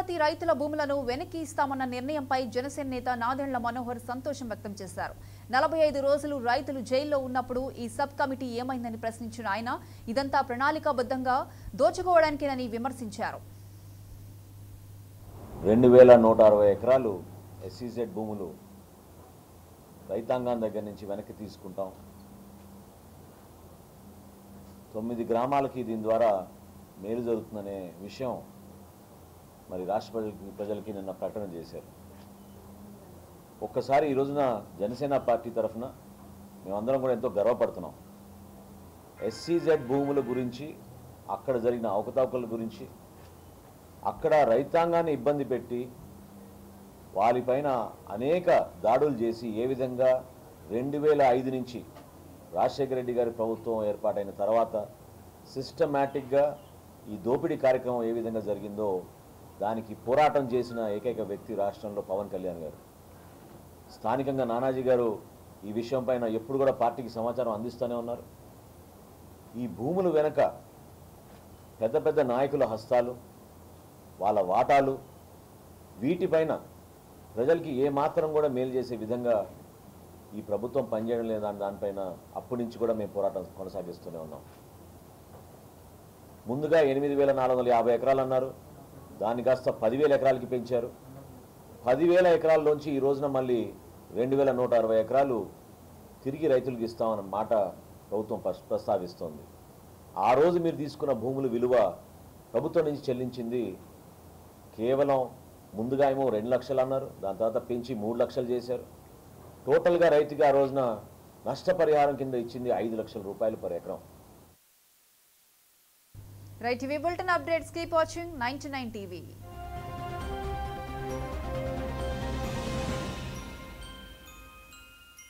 అమరావతి రైతుల భూములను వెనక్కి ఇస్తామన్న నిర్ణయంపై జనసేన నేత నాదెండ్ల మనోహర్ సంతోషం వ్యక్తం చేశారు నలభై ఐదు రోజులు రైతులు జైల్లో ఉన్నప్పుడు ఈ సబ్ కమిటీ ఏమైందని ప్రశ్నించిన ఆయన ఇదంతా ప్రణాళికాబద్ధంగా దోచుకోవడానికేనని విమర్శించారు రెండు వేల నూట అరవై ఎకరాలు ఎస్సీజెడ్ భూములు రైతాంగం దగ్గర నుంచి వెనక్కి తీసుకుంటాం తొమ్మిది గ్రామాలకి దీని ద్వారా మేలు జరుగుతుందనే విషయం మరి రాష్ట్ర ప్రజలకి ప్రజలకి నిన్న ప్రకటన చేశారు ఒక్కసారి ఈ రోజున జనసేన పార్టీ తరఫున మేమందరం కూడా ఎంతో గర్వపడుతున్నాం ఎస్సీజెడ్ భూముల గురించి అక్కడ జరిగిన అవకతవకల గురించి అక్కడ రైతాంగాన్ని ఇబ్బంది పెట్టి వారిపైన అనేక దాడులు చేసి ఏ విధంగా రెండు వేల ఐదు నుంచి రాజశేఖర రెడ్డి గారి ప్రభుత్వం ఏర్పాటైన తర్వాత సిస్టమేటిక్గా ఈ దోపిడీ కార్యక్రమం ఏ విధంగా జరిగిందో దానికి పోరాటం చేసిన ఏకైక వ్యక్తి రాష్ట్రంలో పవన్ కళ్యాణ్ గారు స్థానికంగా నానాజీ గారు ఈ విషయం పైన ఎప్పుడు కూడా పార్టీకి సమాచారం అందిస్తూనే ఉన్నారు ఈ భూములు వెనక పెద్ద పెద్ద నాయకుల హస్తాలు వాళ్ళ వాటాలు వీటిపైన ప్రజలకి ఏ మాత్రం కూడా మేలు చేసే విధంగా ఈ ప్రభుత్వం పనిచేయడం లేదా దానిపైన అప్పటి నుంచి కూడా మేము పోరాటం కొనసాగిస్తూనే ఉన్నాం ముందుగా ఎనిమిది వేల నాలుగు వందల యాభై ఎకరాలు అన్నారు దాన్ని కాస్త పదివేల ఎకరాలకి పెంచారు పదివేల ఎకరాల్లోంచి ఈ రోజున మళ్ళీ రెండు వేల నూట అరవై ఎకరాలు తిరిగి రైతులకు ఇస్తామన్న మాట ప్రభుత్వం ప్రస్- ప్రస్తావిస్తోంది ఆ రోజు మీరు తీసుకున్న భూముల విలువ ప్రభుత్వం నుంచి చెల్లించింది కేవలం ముందుగా ఏమో రెండు లక్షలు అన్నారు దాని తర్వాత పెంచి మూడు లక్షలు చేశారు టోటల్గా రైతుకి ఆ రోజున నష్టపరిహారం కింద ఇచ్చింది ఐదు లక్షల రూపాయలు పర్ ఎకరం right TV bulletin updates keep watching ninety nine TV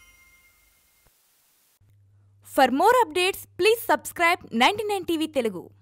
For more updates, please subscribe 99 TV Telugu.